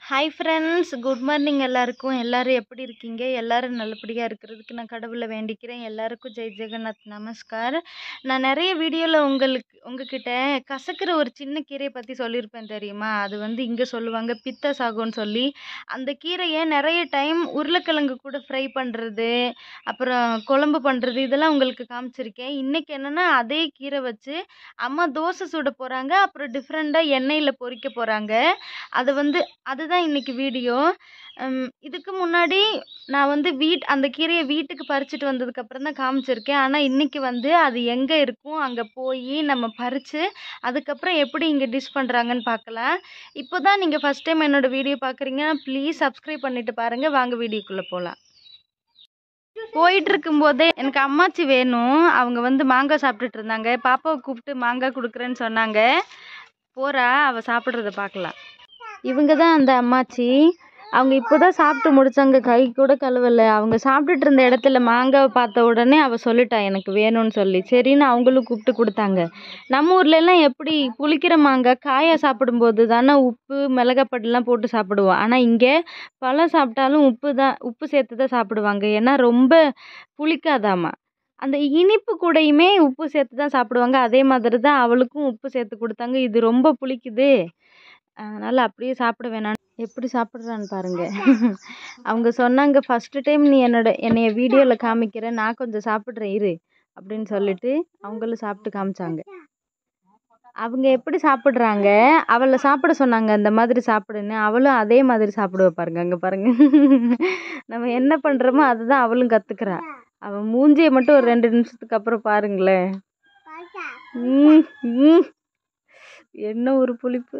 Hi friends good morning எல்லாருக்கும் எல்லாரும் எப்படி இருக்கீங்க எல்லாரும் நல்லபடியாக இருக்கிறதுக்கு நான் கடவுளை வேண்டிக்கிறேன் எல்லாருக்கும் ஜெய் ஜெகநாத் நமஸ்கார் நான் நிறைய வீடியோவில் உங்களுக்கு உங்ககிட்ட கசக்கிற ஒரு சின்ன கீரையை பற்றி சொல்லியிருப்பேன் தெரியுமா அது வந்து இங்கே சொல்லுவாங்க பித்த சாகுன்னு சொல்லி அந்த கீரையை நிறைய டைம் உருளைக்கிழங்கு கூட ஃப்ரை பண்ணுறது அப்புறம் குழம்பு பண்ணுறது இதெல்லாம் உங்களுக்கு காமிச்சிருக்கேன் இன்றைக்கி என்னென்னா அதே கீரை வச்சு அம்மா தோசை சுட போகிறாங்க அப்புறம் டிஃப்ரெண்ட்டாக எண்ணெயில் பொரிக்க போகிறாங்க அது வந்து அதுதான் இன்னைக்கு வீடியோ உம், இதுக்கு முன்னாடி நான் வந்து வீட் அந்த கீரையை வீட்டுக்கு பறிச்சுட்டு வந்ததுக்கப்புறம் தான் காமிச்சிருக்கேன் ஆனால் இன்னைக்கு வந்து அது எங்கே இருக்கும் அங்கே போய் நம்ம பறித்து அதுக்கப்புறம் எப்படி இங்கே டிஷ் பண்ணுறாங்கன்னு பார்க்கலாம் இப்போ தான் நீங்கள் ஃபஸ்ட் டைம் என்னோட வீடியோ பார்க்குறீங்கன்னா ப்ளீஸ் சப்ஸ்கிரைப் பண்ணிட்டு பாருங்கள் வாங்க வீடியோக்குள்ளே போகலாம் போயிட்டு இருக்கும்போதே எனக்கு அம்மாச்சி வேணும் அவங்க வந்து மாங்காய் சாப்பிட்டுட்டு இருந்தாங்க பாப்பாவை கூப்பிட்டு மாங்காய் கொடுக்குறேன்னு சொன்னாங்க போறா அவ சாப்பிட்றத பார்க்கலாம் இவங்க தான் அந்த அம்மாச்சி அவங்க இப்போ தான் சாப்பிட்டு முடிச்சாங்க கை கூட கழுவல அவங்க சாப்பிட்டுட்டு இருந்த இடத்துல மாங்காவை பார்த்த உடனே அவ சொல்லிட்டா எனக்கு வேணும்னு சொல்லி சரின்னு அவங்களும் கூப்பிட்டு கொடுத்தாங்க நம்ம ஊர்ல எல்லாம் எப்படி புளிக்கிற மாங்காய் காயா சாப்பிடும்போது தானே உப்பு மிளகாப்பொடிலாம் போட்டு சாப்பிடுவோம் ஆனால் இங்கே பழம் சாப்பிட்டாலும் உப்பு தான் உப்பு சேர்த்து தான் சாப்பிடுவாங்க ஏன்னா ரொம்ப புளிக்காதாமா அந்த இனிப்பு கூடயுமே உப்பு சேர்த்து தான் சாப்பிடுவாங்க அதே மாதிரி தான் அவளுக்கும் உப்பு சேர்த்து கொடுத்தாங்க இது ரொம்ப புளிக்குது அதனால் அப்படியே சாப்பிட வேணாம் எப்படி சாப்பிட்றான்னு பாருங்க அவங்க சொன்னாங்க ஃபஸ்ட்டு டைம் நீ என்னோட என்னைய வீடியோவில் காமிக்கிற நான் கொஞ்சம் சாப்பிட்றேன் இரு அப்படின்னு சொல்லிட்டு அவங்களும் சாப்பிட்டு காமிச்சாங்க அவங்க எப்படி சாப்பிட்றாங்க அவளை சாப்பிட சொன்னாங்க அந்த மாதிரி சாப்பிடுன்னு அவளும் அதே மாதிரி சாப்பிடுவா பாருங்க அங்கே பாருங்க நம்ம என்ன பண்ணுறோமோ அதுதான் அவளும் கற்றுக்குறா அவன் மூஞ்சியை மட்டும் ஒரு ரெண்டு நிமிஷத்துக்கு அப்புறம் பாருங்களேன் ம், ம். என்ன ஒரு புளிப்பு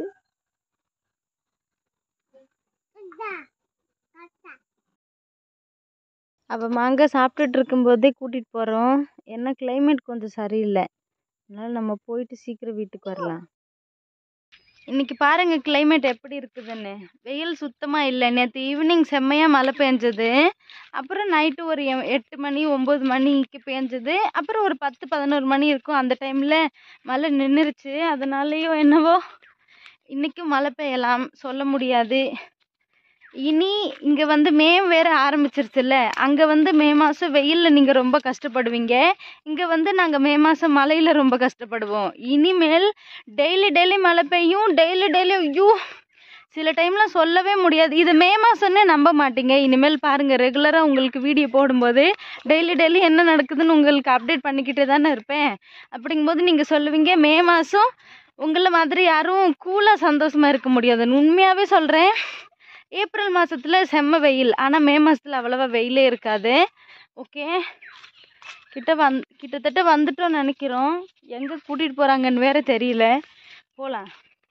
அவள் மாங்காய் சாப்பிட்டுட்டு இருக்கும்போதே கூட்டிகிட்டு போகிறோம் ஏன்னா climate கொஞ்சம் சரியில்லை அதனால நம்ம போயிட்டு சீக்கிரம் வீட்டுக்கு வரலாம் இன்னைக்கு பாருங்க climate எப்படி இருக்குதுன்னு வெயில் சுத்தமாக இல்லை நேற்று ஈவினிங் செம்மையாக மழை பெஞ்சது அப்புறம் நைட்டு ஒரு எ- எட்டு மணி ஒம்பது மணிக்கு பெஞ்சது அப்புறம் ஒரு பத்து பதினோரு மணி இருக்கும் அந்த டைமில் மழை நின்றுருச்சு அதனாலேயோ என்னவோ இன்றைக்கும் மழை பெய்யலாம் சொல்ல முடியாது இனி இங்கே வந்து மே வேற ஆரம்பிச்சிருச்சுல்ல அங்கே வந்து மே மாதம் வெயிலில் நீங்கள் ரொம்ப கஷ்டப்படுவீங்க இங்கே வந்து நாங்கள் மே மாதம் மழையில் ரொம்ப கஷ்டப்படுவோம் இனிமேல் டெய்லி டெய்லி மழை பெய்யும் டெய்லி டெய்லி ஐயோ சில டைம்லாம் சொல்லவே முடியாது இது மே மாதம்னே நம்ப மாட்டீங்க இனிமேல் பாருங்கள் ரெகுலராக உங்களுக்கு வீடியோ போடும்போது டெய்லி டெய்லி என்ன நடக்குதுன்னு உங்களுக்கு அப்டேட் பண்ணிக்கிட்டே தானே இருப்பேன் அப்படிங்கும்போது நீங்கள் சொல்லுவீங்க மே மாதம் உங்களை மாதிரி யாரும் கூலாக சந்தோஷமாக இருக்க முடியாது உண்மையாகவே சொல்கிறேன் ஏப்ரல் மாதத்துல செம்ம வெயில் ஆனால் மே மாதத்துல அவ்வளவா வெயிலே இருக்காது ஓகே கிட்ட வந் கிட்டத்தட்ட வந்துட்டோம் நினைக்கிறோம் எங்கே கூட்டிகிட்டு போகிறாங்கன்னு வேற தெரியல போகலாம்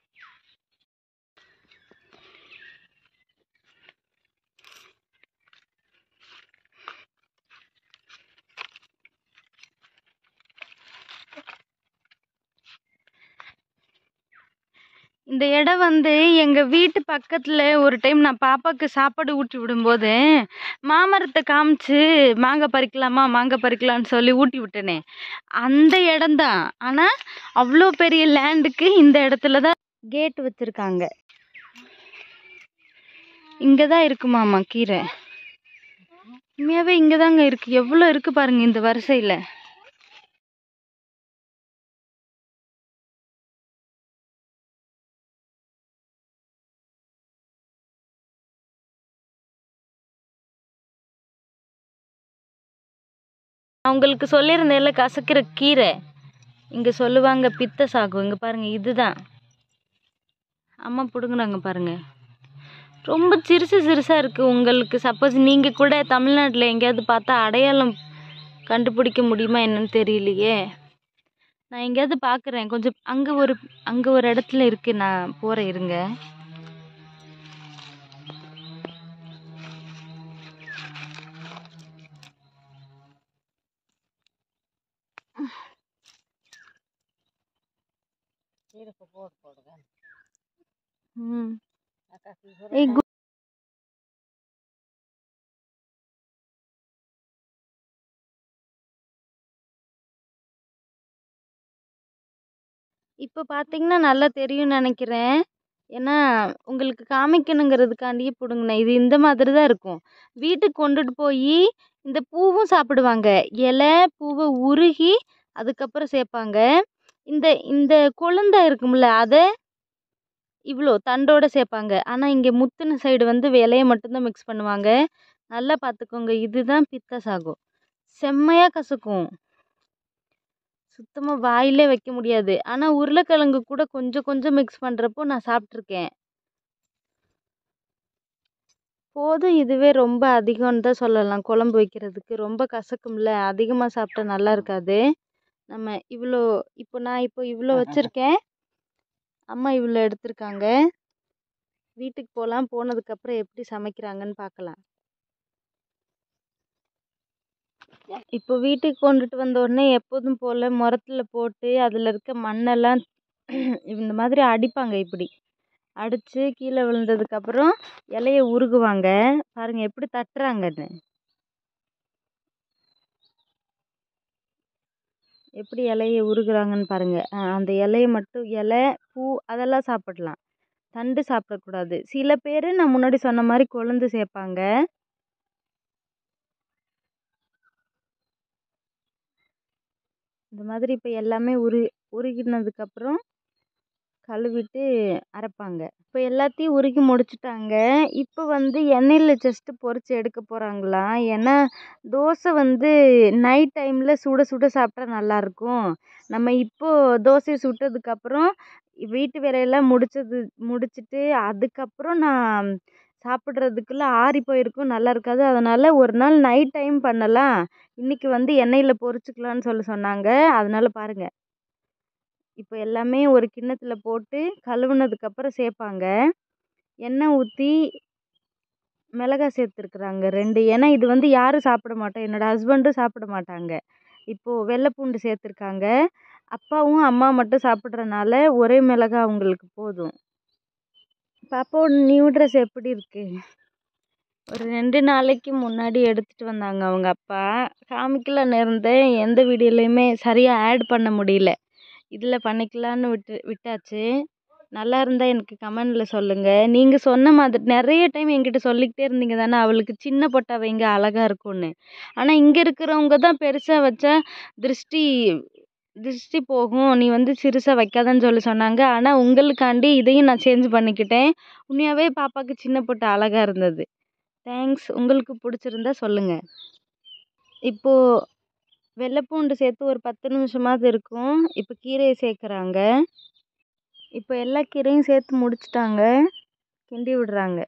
இந்த இடம் வந்து எங்கள் வீட்டு பக்கத்தில் ஒரு டைம் நான் பாப்பாவுக்கு சாப்பாடு ஊட்டி விடும்போது மாமரத்தை காமிச்சு மாங்காய் பறிக்கலாமா மாங்காய் பறிக்கலான்னு சொல்லி ஊட்டி விட்டேனே அந்த இடம்தான் ஆனால் அவ்வளோ பெரிய லேண்டுக்கு இந்த இடத்துல தான் கேட் வச்சுருக்காங்க இங்கே தான் இருக்குமாமா கீரை உண்மையாகவே இங்கே தாங்க இருக்குது எவ்வளோ இருக்குது பாருங்க இந்த வரிசையில் நான் உங்களுக்கு சொல்லியிருந்தேன்ல கசக்கிற கீரை இங்கே சொல்லுவாங்க பித்த சாகு இங்கே பாருங்க இதுதான் அம்மா பிடுங்குறாங்க பாருங்க ரொம்ப சிறுசு சிறுசாக இருக்குது உங்களுக்கு சப்போஸ் நீங்கள் கூட தமிழ்நாட்டில் எங்கேயாவது பார்த்தா அடையாளம் கண்டுபிடிக்க முடியுமா என்னன்னு தெரியலையே நான் எங்கேயாவது பார்க்குறேன் கொஞ்சம் அங்கே ஒரு அங்கே ஒரு இடத்துல இருக்குது நான் போகிறேன் இருங்க ம் ஏய் கு- இப்போ பார்த்தீங்கன்னா நல்லா தெரியும்னு நினைக்கிறேன் ஏன்னா உங்களுக்கு காமிக்கணுங்கிறதுக்காண்டியே பிடுங்கினேன் இது இந்த மாதிரி தான் இருக்கும் வீட்டுக்கு கொண்டுட்டு போய் இந்த பூவும் சாப்பிடுவாங்க இலை பூவை உருகி அதுக்கப்புறம் சேர்ப்பாங்க இந்த இந்த கொழுந்தா இருக்கும்ல அதை இவ்வளோ தண்டோட சேர்ப்பாங்க ஆனால் இங்கே முத்துன சைடு வந்து இலைய மட்டும்தான் மிக்ஸ் பண்ணுவாங்க நல்லா பார்த்துக்கோங்க இதுதான் பித்த சாகும் செம்மையாக கசக்கும் சுத்தமாக வாயிலே வைக்க முடியாது ஆனால் உருளைக்கிழங்கு கூட கொஞ்சம் கொஞ்சம் மிக்ஸ் பண்ணுறப்போ நான் சாப்பிட்ருக்கேன் போதும் இதுவே ரொம்ப அதிகம்னு தான் சொல்லலாம் குழம்பு வைக்கிறதுக்கு ரொம்ப கசக்கும்ல அதிகமாக சாப்பிட்டா நல்லா இருக்காது நம்ம இவ்வளோ இப்போ நான் இப்போ இவ்வளோ வச்சுருக்கேன் அம்மா இவ்வளோ எடுத்திருக்காங்க வீட்டுக்கு போகலாம் போனதுக்கப்புறம் எப்படி சமைக்கிறாங்கன்னு பார்க்கலாம் இப்போ வீட்டுக்கு கொண்டுட்டு வந்த உடனே எப்போதும் போல் முறத்துல போட்டு அதில் இருக்க மண்ணெல்லாம் இந்த மாதிரி அடிப்பாங்க இப்படி அடித்து கீழே விழுந்ததுக்கப்புறம் இலைய உருகுவாங்க பாருங்கள் எப்படி தட்டுறாங்கன்னு எப்படி இலைய உருகுறாங்கன்னு பாருங்கள் அந்த இலைய மட்டும் இலை பூ அதெல்லாம் சாப்பிடலாம் தண்டு சாப்பிடக்கூடாது சில பேர் நான் முன்னாடி சொன்ன மாதிரி கொழுந்து சேர்ப்பாங்க இந்த மாதிரி இப்போ எல்லாமே உரு உருகினதுக்கப்புறம் கழுவிட்டு அரைப்பாங்க இப்போ எல்லாத்தையும் உருகி முடிச்சிட்டாங்க இப்போ வந்து எண்ணெயில் ஜஸ்ட்டு பொரிச்சு எடுக்க போகிறாங்களாம் ஏன்னா தோசை வந்து நைட் டைமில் சுட சுட சாப்பிட்டா நல்லாயிருக்கும் நம்ம இப்போது தோசையை சுட்டதுக்கப்புறம் வீட்டு வேலையெல்லாம் முடிச்சது முடிச்சுட்டு அதுக்கப்புறம் நான் சாப்பிட்றதுக்குள்ள ஆறி போயிருக்கும் நல்லா இருக்காது அதனால் ஒரு நாள் நைட் டைம் பண்ணலாம் இன்றைக்கி வந்து எண்ணெயில் பொரிச்சுக்கலான்னு சொல்லி சொன்னாங்க அதனால பாருங்கள் இப்போ எல்லாமே ஒரு கிண்ணத்தில் போட்டு கழுவுனதுக்கப்புறம் சேர்ப்பாங்க எண்ணெய் ஊற்றி மிளகா சேர்த்துருக்குறாங்க ரெண்டு ஏன்னா இது வந்து யாரும் சாப்பிட மாட்டோம் என்னோடய ஹஸ்பண்டும் சாப்பிட மாட்டாங்க இப்போது வெள்ளை பூண்டு சேர்த்துருக்காங்க அப்பாவும் அம்மா மட்டும் சாப்பிட்றனால ஒரே மிளகா அவங்களுக்கு போதும் பாப்பாவோட நியூ ட்ரெஸ் எப்படி இருக்குது ஒரு ரெண்டு நாளைக்கு முன்னாடி எடுத்துகிட்டு வந்தாங்க அவங்க அப்பா காமிக்கலான்னு இருந்தேன் எந்த வீடியோலையுமே சரியாக ஆட் பண்ண முடியல இதில் பண்ணிக்கலான்னு விட்டு விட்டாச்சு நல்லா இருந்தால் எனக்கு கமெண்டில் சொல்லுங்கள் நீங்கள் சொன்ன மாதிரி நிறைய டைம் என்கிட்ட சொல்லிக்கிட்டே இருந்தீங்க தானே அவளுக்கு சின்ன பொட்டா வைங்க அழகாக இருக்கும்னு ஆனால் இங்கே இருக்கிறவங்க தான் பெருசாக வச்சா திருஷ்டி திருஷ்டி போகும் நீ வந்து சிறுசாக வைக்காதன்னு சொல்லி சொன்னாங்க ஆனால் உங்களுக்காண்டி இதையும் நான் சேஞ்ச் பண்ணிக்கிட்டேன் உண்மையாகவே பாப்பாவுக்கு சின்ன பொட்டு அழகாக இருந்தது தேங்க்ஸ் உங்களுக்கு பிடிச்சிருந்தா சொல்லுங்கள் இப்போது வெள்ளைப்பூண்டு சேர்த்து ஒரு பத்து நிமிஷமாவது இருக்கும் இப்போ கீரையை சேர்க்குறாங்க இப்போ எல்லா கீரையும் சேர்த்து முடிச்சிட்டாங்க கிண்டி விடுறாங்க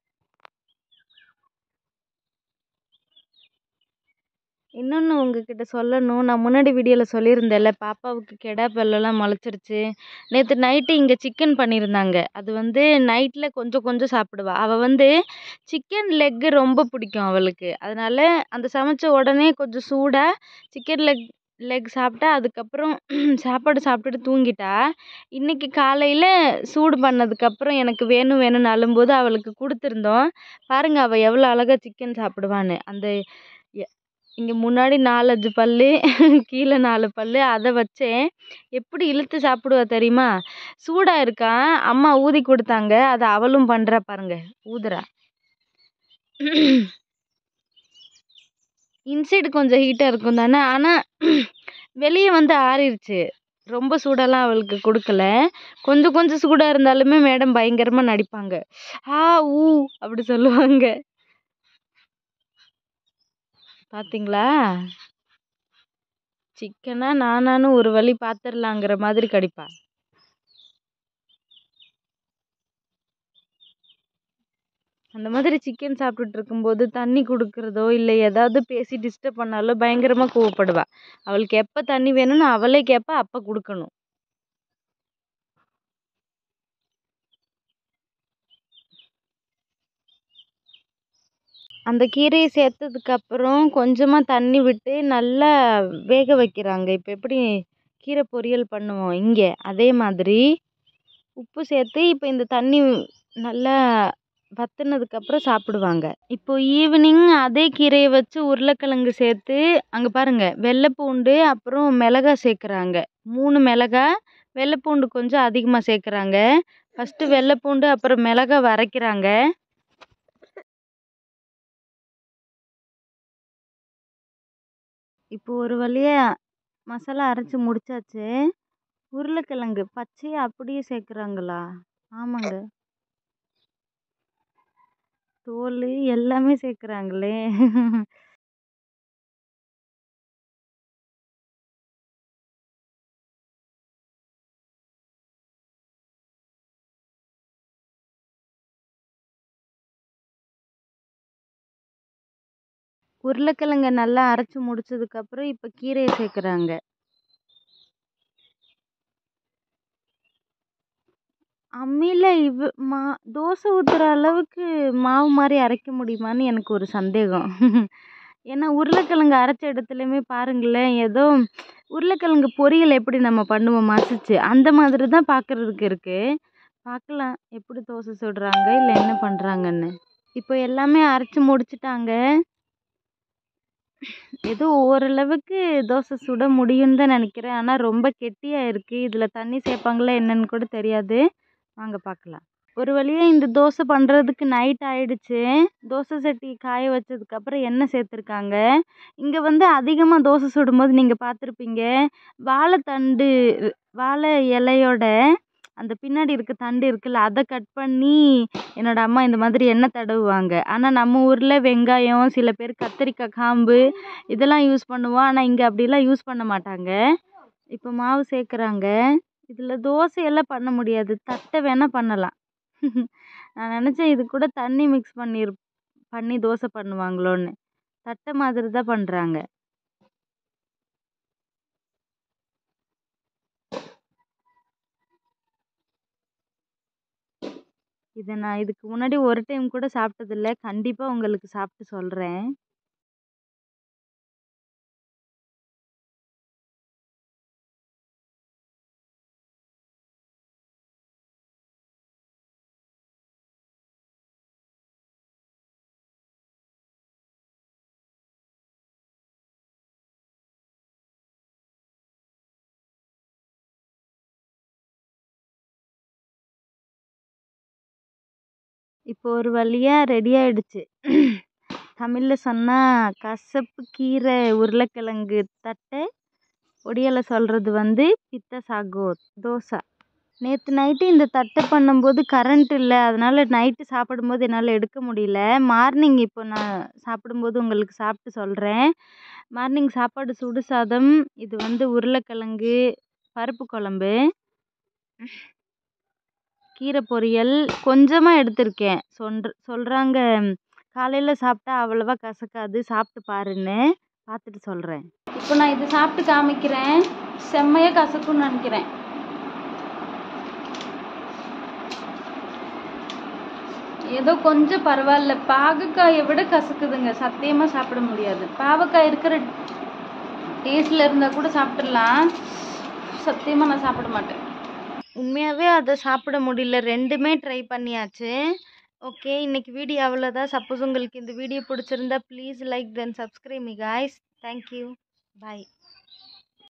இன்னொன்று உங்ககிட்ட சொல்லணும் நான் முன்னாடி வீடியோவில் சொல்லியிருந்தேன்ல பாப்பாவுக்கு கெடா பல்லெல்லாம் முளைச்சிருச்சு நேற்று நைட்டு இங்கே சிக்கன் பண்ணியிருந்தாங்க அது வந்து நைட்டில் கொஞ்சம் கொஞ்சம் சாப்பிடுவா அவள் வந்து சிக்கன் லெக்கு ரொம்ப பிடிக்கும் அவளுக்கு அதனால் அந்த சமைச்ச உடனே கொஞ்சம் சூடாக சிக்கன் லெக் லெக் சாப்பிட்டா அதுக்கப்புறம் சாப்பாடு சாப்பிட்டுட்டு தூங்கிட்டா இன்றைக்கி காலையில் சூடு பண்ணதுக்கப்புறம் எனக்கு வேணும் வேணும்னு அழும்போது அவளுக்கு கொடுத்துருந்தோம் பாருங்கள் அவள் எவ்வளோ அழகாக சிக்கன் சாப்பிடுவான்னு அந்த இங்கே முன்னாடி நாலஞ்சு பல் கீழே நாலு பல் அதை வச்சேன் எப்படி இழுத்து சாப்பிடுவா தெரியுமா சூடாக இருக்கான் அம்மா ஊதி கொடுத்தாங்க அதை அவளும் பண்ணுறா பாருங்க ஊதுறா இன்சைடு கொஞ்சம் ஹீட்டாக இருக்கும் தானே ஆனால் வெளியே வந்து ஆறிடுச்சு ரொம்ப சூடெல்லாம் அவளுக்கு கொடுக்கல கொஞ்சம் கொஞ்சம் சூடாக இருந்தாலுமே மேடம் பயங்கரமாக நடிப்பாங்க ஆ ஊ அப்படி சொல்லுவாங்க பார்த்தீங்களா சிக்கனா நானானு ஒரு வழி பார்த்துடலாங்கிற மாதிரி கடிப்பா அந்த மாதிரி சிக்கன் சாப்பிட்டுட்டு இருக்கும்போது தண்ணி கொடுக்குறதோ இல்லை ஏதாவது பேசி டிஸ்டர்ப் பண்ணாலோ பயங்கரமாக கோவப்படுவா அவளுக்கு எப்போ தண்ணி வேணும்னு அவளே கேட்பா அப்போ கொடுக்கணும் அந்த கீரையை சேர்த்ததுக்கப்புறம் கொஞ்சமாக தண்ணி விட்டு நல்லா வேக வைக்கிறாங்க இப்போ எப்படி கீரை பொரியல் பண்ணுவோம் இங்கே அதே மாதிரி உப்பு சேர்த்து இப்போ இந்த தண்ணி நல்லா வற்றினதுக்கப்புறம் சாப்பிடுவாங்க இப்போ ஈவினிங் அதே கீரையை வச்சு உருளைக்கிழங்கு சேர்த்து அங்கே பாருங்கள் வெள்ளைப்பூண்டு அப்புறம் மிளகா சேர்க்குறாங்க மூணு மிளகா வெள்ளைப்பூண்டு கொஞ்சம் அதிகமாக சேர்க்குறாங்க ஃபஸ்ட்டு வெள்ளை பூண்டு அப்புறம் மிளகா வரைக்கிறாங்க இப்போ ஒரு வழியா மசாலா அரைச்சி முடிச்சாச்சு உருளைக்கிழங்கு பச்சையா அப்படியே சேர்க்குறாங்களா ஆமாங்க தோல் எல்லாமே சேர்க்குறாங்களே உருளைக்கிழங்க நல்லா அரைச்சி முடிச்சதுக்கப்புறம் இப்போ கீரையை சேர்க்குறாங்க அம்மியில் இவ் மா தோசை ஊற்றுற அளவுக்கு மாவு மாதிரி அரைக்க முடியுமான்னு எனக்கு ஒரு சந்தேகம் ஏன்னா உருளைக்கிழங்கு அரைச்ச இடத்துலையுமே பாருங்களேன் ஏதோ உருளைக்கிழங்கு பொரியல் எப்படி நம்ம பண்ணுவோம் மசிச்சு அந்த மாதிரி தான் பார்க்குறதுக்கு இருக்குது பார்க்கலாம் எப்படி தோசை சுடுறாங்க இல்லை என்ன பண்ணுறாங்கன்னு இப்போ எல்லாமே அரைச்சி முடிச்சிட்டாங்க ஏதோ ஓரளவுக்கு தோசை சுட முடியும்னு தான் நினைக்கிறேன் ஆனால் ரொம்ப கெட்டியாக இருக்குது இதில் தண்ணி சேர்ப்பாங்களா என்னன்னு கூட தெரியாது வாங்க பார்க்கலாம் ஒரு வழியாக இந்த தோசை பண்ணுறதுக்கு நைட் ஆயிடுச்சு தோசை சட்டி காய வச்சதுக்கப்புறம் எண்ணெய் சேர்த்துருக்காங்க இங்கே வந்து அதிகமாக தோசை சுடும்போது நீங்கள் பார்த்துருப்பீங்க வாழைத்தண்டு வாழை இலையோட அந்த பின்னாடி இருக்க தண்டு இருக்குல்ல அதை கட் பண்ணி என்னோட அம்மா இந்த மாதிரி எண்ணெய் தடவுவாங்க ஆனால் நம்ம ஊரில் வெங்காயம் சில பேர் கத்திரிக்காய் காம்பு இதெல்லாம் யூஸ் பண்ணுவோம் ஆனால் இங்கே அப்படிலாம் யூஸ் பண்ண மாட்டாங்க இப்போ மாவு சேர்க்குறாங்க இதில் தோசையெல்லாம் பண்ண முடியாது தட்டை வேணால் பண்ணலாம் நான் நினச்சேன் இது கூட தண்ணி மிக்ஸ் பண்ணிரு பண்ணி தோசை பண்ணுவாங்களோன்னு தட்டை மாதிரி தான் பண்ணுறாங்க இதை நான் இதுக்கு முன்னாடி ஒரு டைம் கூட சாப்பிட்டதில்ல கண்டிப்பாக உங்களுக்கு சாப்பிட்டு சொல்கிறேன் இப்போ ஒரு வழியாக ரெடி ஆயிடுச்சு தமிழில் சொன்னால் கசப்பு கீரை உருளைக்கிழங்கு தட்டை ஒடியால் சொல்கிறது வந்து பித்த சாகோ தோசை நேற்று நைட்டு இந்த தட்டை பண்ணும்போது கரண்ட் இல்லை அதனால் நைட்டு சாப்பிடும்போது என்னால் எடுக்க முடியல மார்னிங் இப்போ நான் சாப்பிடும்போது உங்களுக்கு சாப்பிட்டு சொல்கிறேன் மார்னிங் சாப்பாடு சுடு சாதம் இது வந்து உருளைக்கிழங்கு பருப்பு குழம்பு கீரை பொரியல் கொஞ்சமாக எடுத்திருக்கேன் சொன்ற சொல்கிறாங்க காலையில் சாப்பிட்டா அவ்வளவா கசக்காது சாப்பிட்டு பாருன்னு பார்த்துட்டு சொல்கிறேன் இப்போ நான் இது சாப்பிட்டு காமிக்கிறேன் செம்மையாக கசக்கும்னு நினைக்கிறேன் ஏதோ கொஞ்சம் பரவாயில்ல பாகக்காயை விட கசக்குதுங்க சத்தியமாக சாப்பிட முடியாது பாவக்காய் இருக்கிற டேஸ்டில் இருந்தால் கூட சாப்பிட்றலாம் சத்தியமாக நான் சாப்பிட மாட்டேன் உண்மையாகவே அதை சாப்பிட முடியல ரெண்டுமே ட்ரை பண்ணியாச்சு ஓகே இன்னைக்கு வீடியோ அவ்வளோதான் சப்போஸ் உங்களுக்கு இந்த வீடியோ பிடிச்சிருந்தா please like then subscribe me guys thank you bye